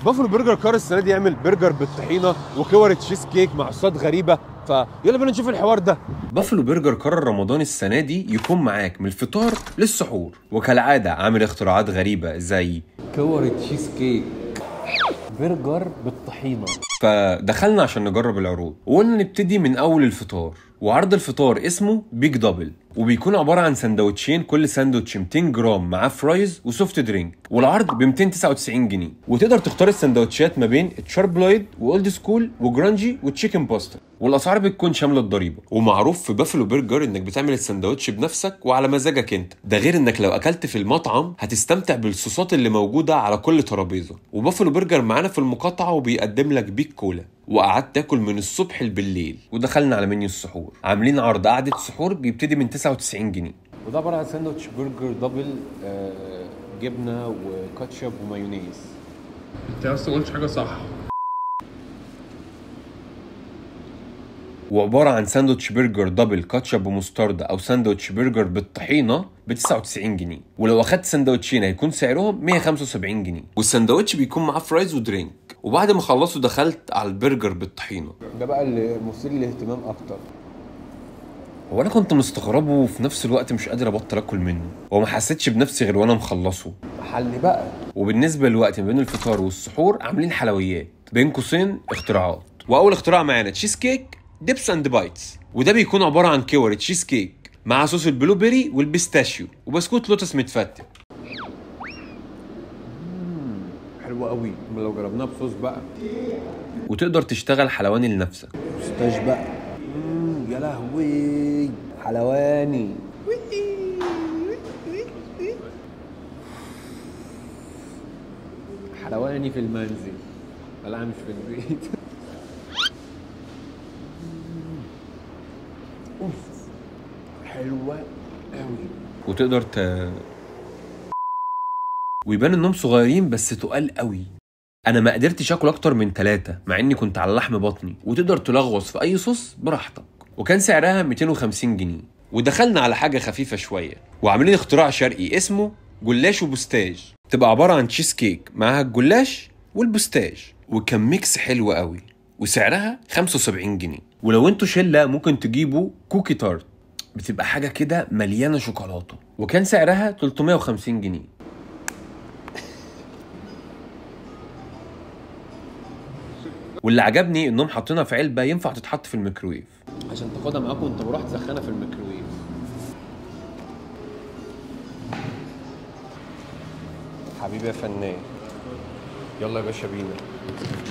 بافلو برجر قرر السنه دي يعمل برجر بالطحينه وكور تشيز كيك مع صوصات غريبه فيلا بينا نشوف الحوار ده بافلو برجر قرر رمضان السنه دي يكون معاك من الفطار للسحور وكالعاده عامل اختراعات غريبه زي كور تشيز كيك برجر بالطحينه فدخلنا عشان نجرب العروض وقلنا نبتدي من اول الفطار وعرض الفطار اسمه بيج دبل وبيكون عباره عن سندوتشين كل ساندوتش 200 جرام معاه فرايز وسوفت درينك والعرض ب 299 جنيه وتقدر تختار السندوتشات ما بين تشاربلويد واولد سكول وجرانجي وتشيكن باستا والاسعار بتكون شامله الضريبه ومعروف في بافلو برجر انك بتعمل السندوتش بنفسك وعلى مزاجك انت ده غير انك لو اكلت في المطعم هتستمتع بالصوصات اللي موجوده على كل ترابيزه وبافلو برجر معانا في المقاطعه وبيقدم لك بيك كولا وقعدت تاكل من الصبح بالليل ودخلنا على منيو السحور عاملين عرض قعده سحور بيبتدي من 99 جنيه وده عباره عن ساندوتش برجر دبل آه، جبنه وكاتشب ومايونيز انت اصلا ما قلتش حاجه صح وعباره عن ساندوتش برجر دبل كاتشب ومستردة او ساندوتش برجر بالطحينه ب 99 جنيه ولو اخدت سندوتشين هيكون سعرهم 175 جنيه والساندوتش بيكون معاه فرايز ودرينك وبعد ما خلصوا دخلت على البرجر بالطحينه ده بقى اللي مثير للاهتمام اكتر هو انا كنت مستغربه وفي نفس الوقت مش قادر ابطل اكل منه وما حسيتش بنفسي غير وانا مخلصه محل بقى وبالنسبه للوقت ما بين الفطار والسحور عاملين حلويات بين قوسين اختراعات واول اختراع معانا تشيز كيك ديبس اند بايتس وده بيكون عباره عن كور تشيز كيك مع صوص البلو بيري والبيستاشيو وبسكوت لوتس متفتت حلوه قوي لو جربناها بصوص بقى وتقدر تشتغل حلواني لنفسك ستاش بقى مم، يا لهوي حلواني حلواني في المنزل لا مش في البيت اوف حلوه قوي وتقدر ت ويبان انهم صغيرين بس تقال قوي انا ما قدرتش اكل اكتر من ثلاثة مع اني كنت على لحم بطني وتقدر تلغوص في اي صوص براحتك وكان سعرها 250 جنيه ودخلنا على حاجة خفيفة شوية وعاملين اختراع شرقي اسمه جلاش وبوستاج تبقى عبارة عن تشيز كيك معاها الجلاش والبوستاج وكان ميكس حلو قوي وسعرها 75 جنيه ولو انتوا شلة ممكن تجيبوا كوكي تارت بتبقى حاجة كده مليانة شوكولاتة وكان سعرها 350 جنيه واللي عجبني انهم حاطينها في علبة ينفع تتحط في الميكرويف عشان تاخدها معاكم وانت بروح تسخنها في الميكرويف حبيبي يا فنان يلا يا باشا بينا